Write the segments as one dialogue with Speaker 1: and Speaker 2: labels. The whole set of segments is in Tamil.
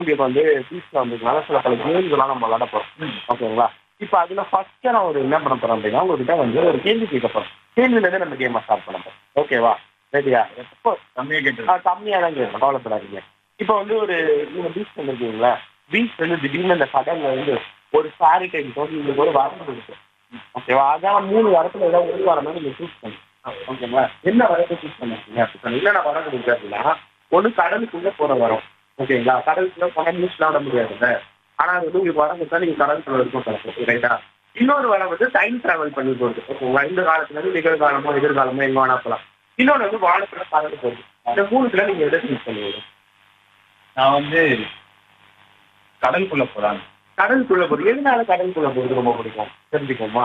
Speaker 1: உங்களுக்கு வந்து பீஸ்ல வந்ததுனால சில பல கேம்ஸ்லாம் நம்ம விளாட போறோம் ஓகேங்களா இப்போ அதுல ஃபர்ஸ்ட் நான் ஒரு என்ன பண்ண போறேன் அப்படின்னா உங்ககிட்ட வந்து ஒரு கேள்வி கேட்க போறோம் கேள்வியில இருந்து நம்ம கேமை ஸ்டார்ட் பண்ண போறோம் ஓகேவா ரெடியா எப்போ
Speaker 2: கம்மியா கேட்டு
Speaker 1: ஆ, கம்மியா தான் கேட்கணும் கவலைப்படாதீங்க இப்போ வந்து ஒரு நீங்க பீச் வந்துருக்கீங்களா பீச் வந்து திடீர்னு இந்த கடல்ல இருந்து ஒரு சாரி டைம் போட்டு உங்களுக்கு ஒரு வரப்பு இருக்கு ஓகேவா அதான் மூணு வரத்துல ஏதாவது ஒரு வாரம் நீங்க சூஸ் பண்ணுங்க ஓகேங்களா என்ன வரத்தை சூஸ் பண்ணிருக்கீங்க அப்படி சொன்னா என்னென்ன வரப்பு இருக்கு அப்படின்னா ஒன்று கடலுக்குள்ள போற வரும் ஓகேங்களா கடலுக்குள்ள போன நியூஸ்லாம் விட முடியாதுல்ல ஆனா அது வந்து உங்களுக்கு வரம் கொடுத்தா நீங்க கடலுக்குள்ள இருக்கும் கிடைக்கும் ரைட்டா இன்னொரு வரம் வந்து டைம் டிராவல் பண்ணி போகுது ஓகேங்களா இந்த காலத்துல இருந்து நிகழ்காலமோ எதிர்காலமோ எங்க வேணா போலாம் இன்னொன்று வந்து வானத்துல பறந்து போகுது இந்த மூணுத்துல நீங்க எதை சூஸ் பண்ணுவீங்க
Speaker 2: நான் வந்து கடலுக்குள்ள போறாங்க
Speaker 1: கடலுக்குள்ள போகுது எதனால கடலுக்குள்ள போகுது ரொம்ப பிடிக்கும் தெரிஞ்சுக்கோமா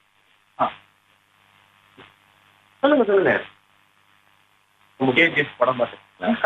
Speaker 1: சொல்லுங்க சொல்லுங்க
Speaker 2: கேஜிஎஃப் படம் பார்த்தேன்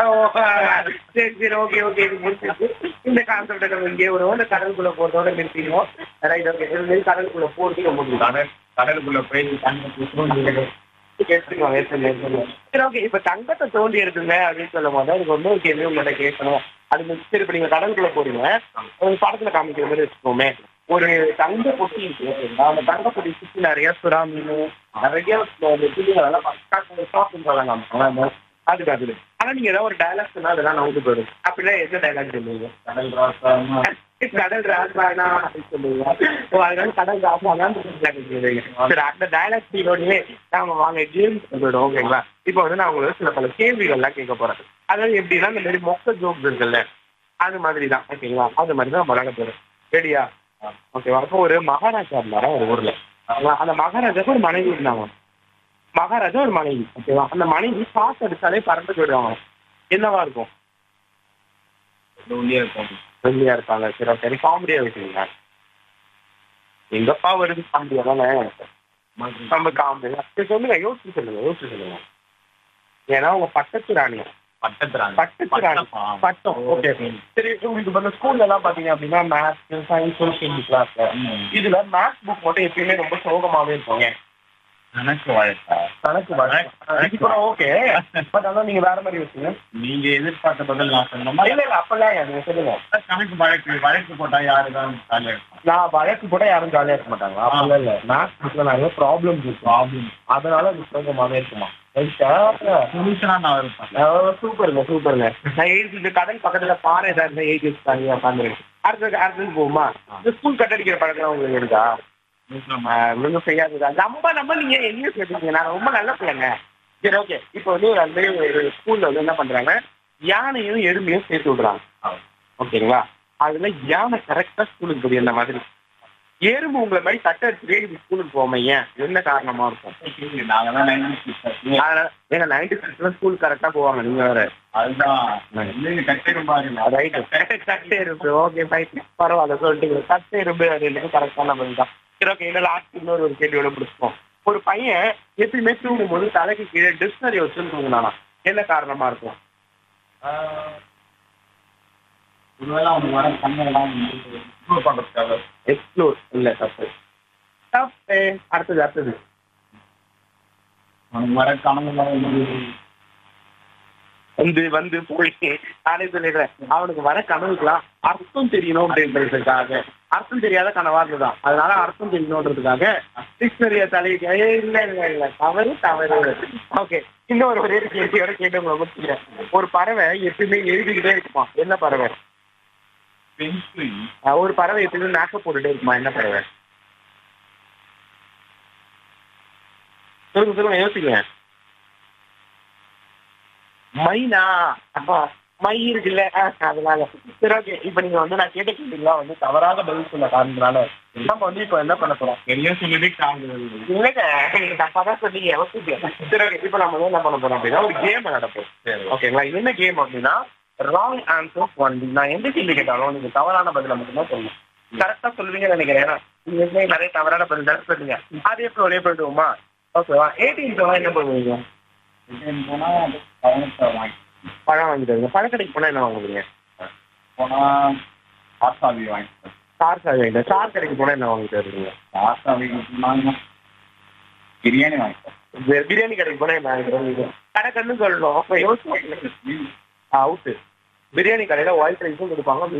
Speaker 1: சரி சரி ஓகே ஓகே இந்த கான்செப்டை நம்ம இங்கே வருவோம் இந்த கடலுக்குள்ள போறதோட நிறுத்திடுவோம் ரைட் ஓகே இது மாதிரி கடலுக்குள்ள போறது ரொம்ப பிடிக்கும்
Speaker 2: கடல் கடலுக்குள்ள போய் தண்ணி குடிக்கணும்.
Speaker 1: கேட்டுக்கோங்க, ஏத்துங்க, ஏத்துங்க. சரி ஓகே இப்ப தங்கத்தை தோண்டி எடுக்குங்க அப்படின்னு சொல்லும் போது அதுக்கு வந்து ஒரு கேள்வி உங்கள்ட்ட கேட்கணும் அது வந்து சரி இப்ப நீங்க கடலுக்குள்ள போறீங்க ஒரு படத்துல காமிக்கிற மாதிரி வச்சுக்கோமே ஒரு தங்க பொட்டி இருக்கு ஓகேங்களா அந்த தங்க பொட்டி சுத்தி நிறைய சுறா மீன் நிறைய புள்ளிகளெல்லாம் ஷாப்பிங் காமிப்பாங்க அதுக்கு அது ஆனா நீங்க ஏதாவது ஒரு டைலாக் சொன்னா அதெல்லாம் நவுந்து போயிடும் அப்படின்னா எந்த டைலாக் சொல்லுவீங்க
Speaker 2: கடல் ராசாமா
Speaker 1: கடல் ராசானா அப்படின்னு சொல்லுவீங்க ஓ, அதனால கடல் ராசானான்னு சொல்லுவீங்க. சரி அந்த டைலாக் சீனோடயே நாம வாங்க கேம்ஸ் போயிடும் ஓகேங்களா இப்போ வந்து நான் உங்களுக்கு சில பல கேள்விகள்லாம் கேட்க போறேன் அதாவது எப்படின்னா இந்த மாதிரி மொக்க ஜோக்ஸ் இருக்குல்ல அது மாதிரி தான் ஓகேங்களா அது மாதிரி தான் விளையாட போறோம் ரெடியா ஓகேவா அப்போ ஒரு மகாராஜா இருந்தாரா ஒரு ஊர்ல ஓகேங்களா? அந்த மகாராஜாக்கு ஒரு மனைவி இருந்தாங்க மகாராஜா ஒரு மனைவி ஓகேவா அந்த மனைவி காசு அடிச்சாலே பறந்து போயிடுவாங்க என்னவா இருக்கும்
Speaker 2: ஒல்லியா இருக்கும்
Speaker 1: வெள்ளியா இருப்பாங்க சரி சரி காமெடியா வச்சுக்கீங்க எங்கப்பா வருது காமெடியா தானே நம்ம காமெடி சரி சொல்லுங்க யோசிச்சு சொல்லுங்க யோசிச்சு சொல்லுங்க ஏன்னா உங்க பட்டத்து ராணி
Speaker 2: பட்டத்துறாங்க
Speaker 1: பட்டத்து ராணி பட்டம் ஓகே சரி உங்களுக்கு இப்போ ஸ்கூல்ல எல்லாம் பாத்தீங்க அப்படின்னா மேத்ஸ் சயின்ஸ் சோசியல் கிளாஸ்ல இதுல மேத்ஸ் புக் மட்டும் எப்பயுமே ரொம்ப சோகமாவே இருக்கும் ஏன்
Speaker 2: கணக்கு வழக்கா
Speaker 1: கணக்கு இது கூட ஓகே பட் அதான் நீங்க வேற மாதிரி வச்சுங்க
Speaker 2: நீங்க எதிர்பார்த்த பதில் நான் சொன்ன மாதிரி
Speaker 1: இல்ல இல்ல அப்பெல்லாம் இல்ல, நீங்க சொல்லுங்க
Speaker 2: கணக்கு வழக்கு வழக்கு போட்டா யாருதான் ஜாலியா இருக்கும்
Speaker 1: நான் வழக்கு கூட யாரும் ஜாலியா இருக்க மாட்டாங்க அப்பெல்லாம் இல்ல மேத்ஸ் புக்ல நிறைய ப்ராப்ளம்ஸ் இருக்கும்
Speaker 2: ப்ராப்ளம்
Speaker 1: அதனால அது சோகமாவே இருக்குமா
Speaker 2: சொல்யூஷனா நான் இருப்பேன்
Speaker 1: சூப்பருங்க சூப்பருங்க நான் எழுதி இந்த கடல் பக்கத்துல பாறை ஏதாவது இருந்தா எழுதி வச்சுட்டாங்க உட்காந்துருக்கு அடுத்தது அடுத்தது போகுமா இந்த ஸ்கூல் கட்டடிக்கிற பழக்கம் உங்களுக்கு இருக்கா நீங்க செய்யாதுதா நம்ம நம்ம நீங்க எங்கேயும் சேர்த்துக்கீங்க நான் ரொம்ப நல்ல பிள்ளைங்க சரி ஓகே இப்போ வந்து ஒரு அந்த ஒரு ஸ்கூல்ல வந்து என்ன பண்றாங்க யானையும் எறும்பையும் சேர்த்து விடுறாங்க ஓகேங்களா அதுல யானை கரெக்டா ஸ்கூலுக்கு போகுது இந்த மாதிரி எறும்பு உங்களை மாதிரி சட்டை எடுத்துட்டே இது ஸ்கூலுக்கு போகாம ஏன் என்ன காரணமா இருக்கும்
Speaker 2: நாங்க தான் நைன்டி
Speaker 1: அதனால ஏங்க நைன்டி சிக்ஸ்ல ஸ்கூல் கரெக்டா போவாங்க நீங்க வேற
Speaker 2: அதுதான் நீங்க கட்டிடும் பாருங்க
Speaker 1: ரைட் கட்டை எறும்பு ஓகே ஃபைன் பரவாயில்ல சொல்லிட்டு கட்டை எறும்பு அது கரெக்டான பதில் தான் சரி ஓகே இன்னும் லாஸ்ட் இன்னொரு ஒரு கேள்வியோட முடிச்சுப்போம் ஒரு பையன் எப்பயுமே தூங்கும்போது தலைக்கு கீழே டிக்ஷனரி வச்சு தூங்கினானா என்ன காரணமா இருக்கும்
Speaker 2: ஒருவேளை அவங்க வர கண்ணெல்லாம் இம்ப்ரூவ் பண்றதுக்காக
Speaker 1: எக்ஸ்ப்ளோர் இல்ல தப்பு தப்பு அடுத்தது அடுத்தது
Speaker 2: அவங்க வர கனவுலாம் வந்து
Speaker 1: வந்து வந்து போய் நானே சொல்லிடுறேன் அவனுக்கு வர கனவுக்குலாம் அர்த்தம் தெரியணும் அப்படின்றதுக்காக அர்த்தம் தெரியாத கனவா இருந்ததுதான் அதனால அர்த்தம் தெரியணுன்றதுக்காக டிக்ஷனரிய தலைக்கு ஏய், இல்ல இல்ல இல்ல தவறு தவறு ஓகே இன்னொரு ஒரே ஒரு கேள்வியோட கேட்டு உங்களை முடிச்சுக்கிறேன் ஒரு பறவை எப்பயுமே எழுதிக்கிட்டே இருக்குமா என்ன பறவை
Speaker 2: பென்சில்
Speaker 1: அஹ் ஒரு பறவை எப்பயுமே மேக்கப் போட்டுட்டே இருக்குமா என்ன பறவை சொல்லுங்க சொல்லுங்க யோசிங்க மைனா அப்பா மை இருக்குல்ல அஹ், அதனால சரி ஓகே இப்ப நீங்க வந்து நான் கேட்ட கேட்டீங்களா வந்து தவறாக பதில் சொல்ல காரணத்தினால நம்ம வந்து இப்ப என்ன பண்ண போறோம்
Speaker 2: சரியா சொல்லிட்டு காது
Speaker 1: இல்லைங்க நீங்க தப்பா தான் சொன்னீங்க யோசிங்க. சரி ஓகே இப்ப நம்ம வந்து என்ன பண்ண போறோம் அப்படின்னா ஒரு கேம் நடப்போம்
Speaker 2: சரி
Speaker 1: ஓகேங்களா இது என்ன கேம் அப்படின்னா ராங் ஆன்சர் ஒன் நான் எந்த கேள்வி கேட்டாலும் நீங்க தவறான பதில மட்டும்தான் சொல்லணும் கரெக்டா சொல்லுவீங்கன்னு நினைக்கிறேன் ஏன்னா நீங்க ஏற்கனவே நிறைய தவறான பதில் தான் சொல்லுங்க அதே போல ஒரே போயிடுவோமா ஓகேவா ஏடிஎம் போனா என்ன பண்ணுவீங்க
Speaker 2: ரிட்டர்ன் போனா பதினெட்டு வாங்கி
Speaker 1: பழம் வாங்கிட்டு வருவீங்க பழக்கடைக்கு போனா என்ன வாங்குவீங்க
Speaker 2: போனா ஆசாவி வாங்கிட்டேன்
Speaker 1: கார் சாவி வாங்கிட்டு கார் கடைக்கு போனா என்ன வாங்கிட்டு வருவீங்க
Speaker 2: ஆசாவி வாங்கினா பிரியாணி வாங்கிட்டேன்
Speaker 1: வே- பிரியாணி கடைக்கு போனா என்ன வாங்கிட்டு வருவீங்க கடை கண்ணு சொல்லணும் அப்ப யோசிச்சு அவுட்டு பிரியாணி கடையில ஒயிட் ரைஸும் கொடுப்பாங்க